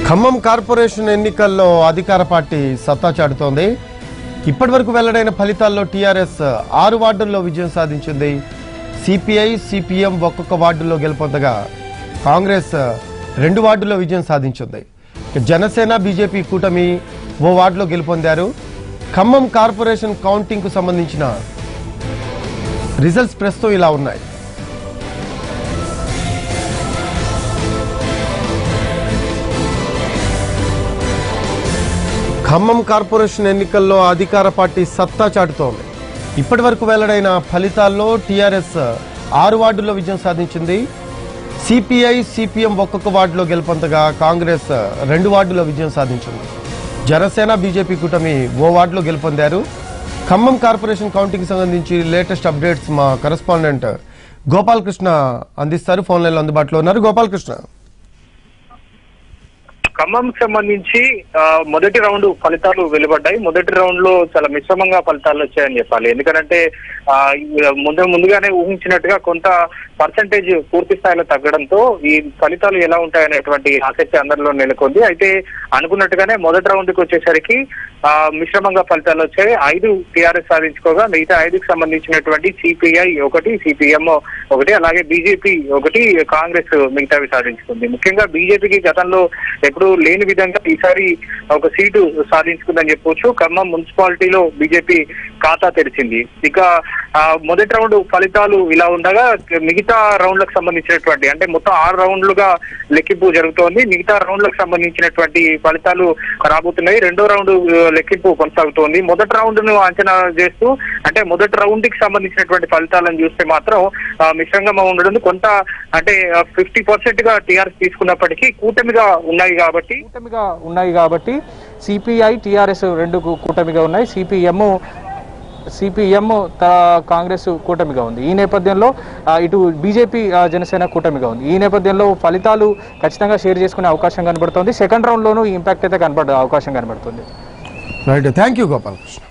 Khammam corporation ఎన్నికల్లో అధికార party సత్తా చాటుతోంది ఇప్పటివరకు వెల్లడైన ఫలితాల్లో టీఆర్ఎస్ ఆరు వార్డుల్లో విజయం సాధించింది సిపిఐ సిపిఎం ఒక్కొక్క వార్డుల్లో గెలుపొందగా కాంగ్రెస్ రెండు వార్డుల్లో విజయం సాధించింది ఇక జనసేన బీజేపీ కూటమి ఓ వార్డులో గెలుపొందారు ఖమ్మం కార్పొరేషన్ కౌంటింగ్ కు సంబంధించిన రిజల్ట్స్ ప్రస్తుతం ఇలా ఉన్నాయి ఖమ్మం కార్పొరేషన్ ఎన్నికల్లో అధికార పార్టీ సత్తా చాటుతోంది ఇప్పటి వరకు వెల్లడైన ఫలితాల్లో టీఆర్ఎస్ ఆరు వార్డుల్లో విజయం సాధించింది సిపిఐ సిపిఎం ఒక్కొక్క వార్డులో గెలుపొందగా కాంగ్రెస్ రెండు వార్డులో విజయం సాధించింది జనసేన బీజేపీ కూటమి ఓ వార్డులో గెలుపొందారు ఖమ్మం కార్పొరేషన్ కౌంటింగ్ సంబంధించి లేటెస్ట్ అప్డేట్స్ మా కరెస్పాండెంట్ గోపాలకృష్ణ అందిస్తారు ఫోన్ లైన్లో అందుబాటులో ఉన్నారు గోపాలకృష్ణ ఖమ్మం సంబంధించి ఆ, మొదటి రౌండ్ ఫలితాలు వెలువడ్డాయి మొదటి రౌండ్ లో చాలా మిశ్రమంగా ఫలితాలు వచ్చాయని చెప్పాలి ఎందుకంటే ఆ, ఇ- ముందు ముందుగానే ఊహించినట్టుగా కొంత పర్సంటేజ్ పూర్తి స్థాయిలో తగ్గడంతో ఈ ఫలితాలు ఎలా ఉంటాయనేటువంటి ఆసక్తి అందరిలో నెలకొంది అయితే అనుకున్నట్టుగానే మొదటి రౌండ్ కి వచ్చేసరికి ఆ, మిశ్రమంగా ఫలితాలు వచ్చాయి ఐదు టీఆర్ఎస్ సాధించుకోగా మిగతా ఐదుకు సంబంధించినటువంటి సిపిఐ ఒకటి సిపిఎం ఒకటి అలాగే బీజేపీ ఒకటి కాంగ్రెస్ మిగతావి సాధించుకుంది ముఖ్యంగా బీజేపీకి గతంలో ఎప్పుడూ లేని విధంగా ఈసారి ఒక సీటు సాధించుకుందని చెప్పొచ్చు ఖమ్మం మున్సిపాలిటీలో బీజేపీ ఖాతా తెరిచింది ఇక ఆ, మొదటి రౌండ్ ఫలితాలు ఇలా ఉండగా మిగతా రౌండ్లకు సంబంధించినటువంటి అంటే మొత్తం ఆరు రౌండ్లుగా లెక్కింపు జరుగుతోంది మిగతా రౌండ్లకు సంబంధించినటువంటి ఫలితాలు రాబోతున్నాయి రెండో రౌండ్ ఆ, లెక్కింపు కొనసాగుతోంది మొదటి రౌండ్ ను అంచనా చేస్తూ అంటే మొదటి రౌండ్ కి సంబంధించినటువంటి ఫలితాలను చూస్తే మాత్రం ఆ, మిశ్రంగా ఉండడం కొంత అంటే ఫిఫ్టీ పర్సెంట్ గా టీఆర్ఎస్ తీసుకున్నప్పటికీ కూటమిగా ఉన్నాయి కాబట్టి కూటమిగా ఉన్నాయి కాబట్టి సిపిఐ టిఆర్ఎస్ రెండు కూ- కూటమిగా ఉన్నాయి సిపిఎం సిపిఎం కాంగ్రెస్ కూటమిగా ఉంది ఈ నేపథ్యంలో ఆ, ఇటు బీజేపీ ఆ, జనసేన కూటమిగా ఉంది ఈ నేపథ్యంలో ఫలితాలు ఖచ్చితంగా షేర్ చేసుకునే అవకాశం కనబడుతుంది సెకండ్ రౌండ్లోనూ ఈ ఇంపాక్ట్ అయితే కనబడ అవకాశం కనబడుతుంది రైట్ థ్యాంక్ యూ గోపాలకృష్ణ